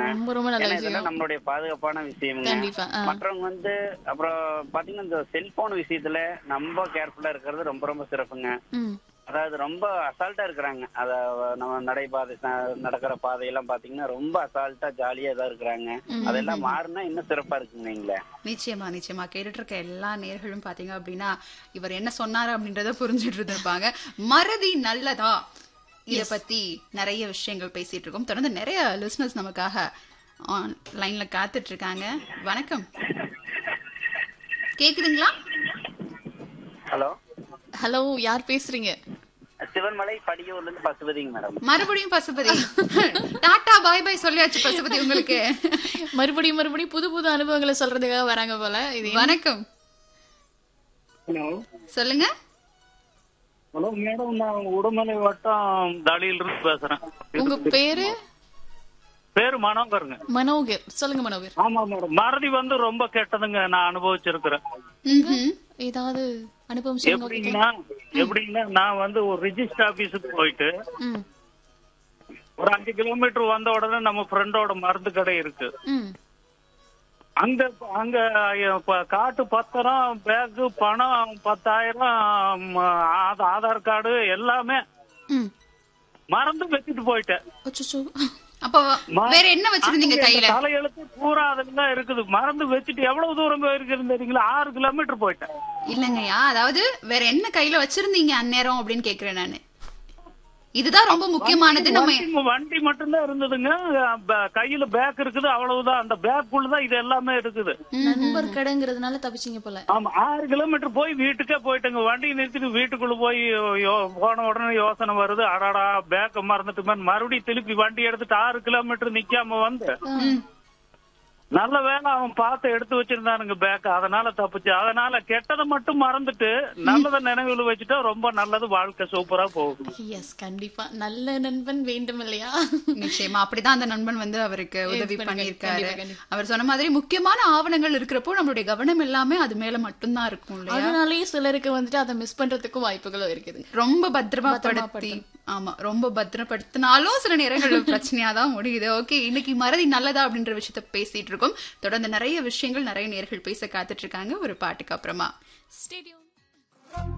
ரொம்ப ரொம்ப நல்ல ஏன்னா விஷயம் இதெல்லாம் நம்மளுடைய பாதுகாப்பான விஷயம்ங்க கண்டிப்பா ஆ. மற்றவங்க வந்து அப்புறம் பாத்தீங்கன்னா இந்த செல்போன் விஷயத்துல ரொம்ப கேர்ஃபுல்லா இருக்கிறது ரொம்ப ரொம்ப சிறப்புங்க ம் அதாவது ரொம்ப அசால்ட்டா இருக்கிறாங்க அத நம்ம நடைபாதை ச- நடக்கிற பாதையெல்லாம் பாத்தீங்கன்னா ரொம்ப அசால்ட்டா ஜாலியா தான் இருக்கிறாங்க அதெல்லாம் மாறினா இன்னும் சிறப்பா இருக்குங்க நீங்களே நிச்சயமா நிச்சயமா கேட்டுட்டு இருக்க எல்லா நேர்களும் பாத்தீங்க அப்படின்னா இவர் என்ன சொன்னாரு அப்படின்றத புரிஞ்சுட்டு இருந்திருப்பாங்க மறதி நல்லதா இத பத்தி நிறைய விஷயங்கள் பேசிட்டு இருக்கோம் தொடர்ந்து நிறைய லிசனர்ஸ் நமக்காக லைன்ல காத்துட்டு இருக்காங்க வணக்கம் கேக்குதுங்களா ஹலோ ஹலோ யார் பேசுறீங்க சிவன்மலை படியூர்ல இருந்து பசுபதிங்க மேடம் மறுபடியும் பசுபதி டாடா பாய் பாய் சொல்லியாச்சு பசுபதி உங்களுக்கு மறுபடியும் மறுபடியும் புது புது அனுபவங்களை சொல்றதுக்காக வராங்க போல இது வணக்கம் ஹலோ சொல்லுங்க ஹலோ மேடம் நான் உடுமலை வட்டம் தலியில இருந்து பேசுறேன் உங்க பேரு பேரு மனோகருங்க மனோகர் சொல்லுங்க மனோகர் ஆமா மேடம் மறதி வந்து ரொம்ப கெட்டதுங்க நான் அனுபவிச்சிருக்கிறேன் ம்ஹும். ஏதாவது அனுபவம் சொல்லுங்க எப்படின்னா எப்படின்னா நான் வந்து ஒரு ரிஜிஸ்டர் ஆபீஸுக்கு போயிட்டு ம் ஒரு அஞ்சு கிலோமீட்டர் வந்த உடனே நம்ம ஃப்ரெண்டோட மருந்து கடை இருக்கு ம் அங்க அங்க இப்ப காட்டு பத்திரம் பேக்கு பணம் பத்தாயிரம் ஆ- ஆதார் கார்டு எல்லாமே ம் மறந்து வச்சுட்டு போயிட்டேன் அச்சச்சோ அப்போ வேற என்ன வச்சிருந்தீங்க கையில தலையெழுத்து பூரா அதெல்லாம் இருக்குது மறந்து வச்சுட்டு எவ்வளவு தூரம் போயிருக்குன்னு தெரியுங்களா ஆறு கிலோமீட்டர் போயிட்டேன் இல்லங்கய்யா அதாவது வேற என்ன கையில வச்சிருந்தீங்க அந்நேரம் அப்படின்னு கேக்குறேன் நானு இதுதான் ரொம்ப முக்கியமானது நம்ம வண்டி- வண்டி மட்டும்தான் இருந்ததுங்க ப- கையில பேக் இருக்குது அவ்வளவுதான் அந்த பேக்குள்ளதான் இது எல்லாமே இருக்குது நண்பர் கடைங்கிறதுனால தப்பிச்சீங்க போல ஆமா ஆறு கிலோமீட்டர் போய் வீட்டுக்கே போயிட்டுங்க வண்டியை நிறுத்திட்டு வீட்டுக்குள்ள போய் யோ- போன உடனே யோசனை வருது அடாடா பேக்க மறந்துட்டுமே மறுபடியும் திருப்பி வண்டி எடுத்துட்டு ஆறு கிலோமீட்டர் நிக்காம வந்து ம். நல்ல வேலை அவன் பார்த்து எடுத்து வச்சிருந்தானுங்க பேக் அதனால தப்பிச்சு அதனால கெட்டதை மட்டும் மறந்துட்டு நல்லதை நினைவில் வச்சுட்டா ரொம்ப நல்லது வாழ்க்கை சூப்பரா போகும் எஸ் கண்டிப்பா நல்ல நண்பன் வேண்டும் இல்லையா நிச்சயமா அப்படிதான் அந்த நண்பன் வந்து அவருக்கு உதவி பண்ணுங்க. பண்ணியிருக்காரு கண்டிப்பா, கண்டிப்பா. அவர் சொன்ன மாதிரி முக்கியமான ஆவணங்கள் இருக்கிறப்போ நம்மளுடைய கவனம் எல்லாமே அது மேல மட்டும்தான் இருக்கும் இல்லையா அதனாலயே சிலருக்கு வந்துட்டு அதை மிஸ் பண்றதுக்கும் வாய்ப்புகளும் இருக்குது ரொம்ப பத்திரமாப்படுத்தி ஆமா ரொம்ப பத்திரப்படுத்தினாலும் சில நேரங்கள்ல பிரச்சனையா தான் முடியுது ஓகே இன்னைக்கு மறதி நல்லதா அப்படின்ற விஷயத்த பேசிட்டு இருக்கோம் தொடர்ந்து நிறைய விஷயங்கள் நிறைய நேர்கள் பேச காத்துட்டு இருக்காங்க ஒரு பாட்டுக்கு அப்புறமா ஸ்டேடியம்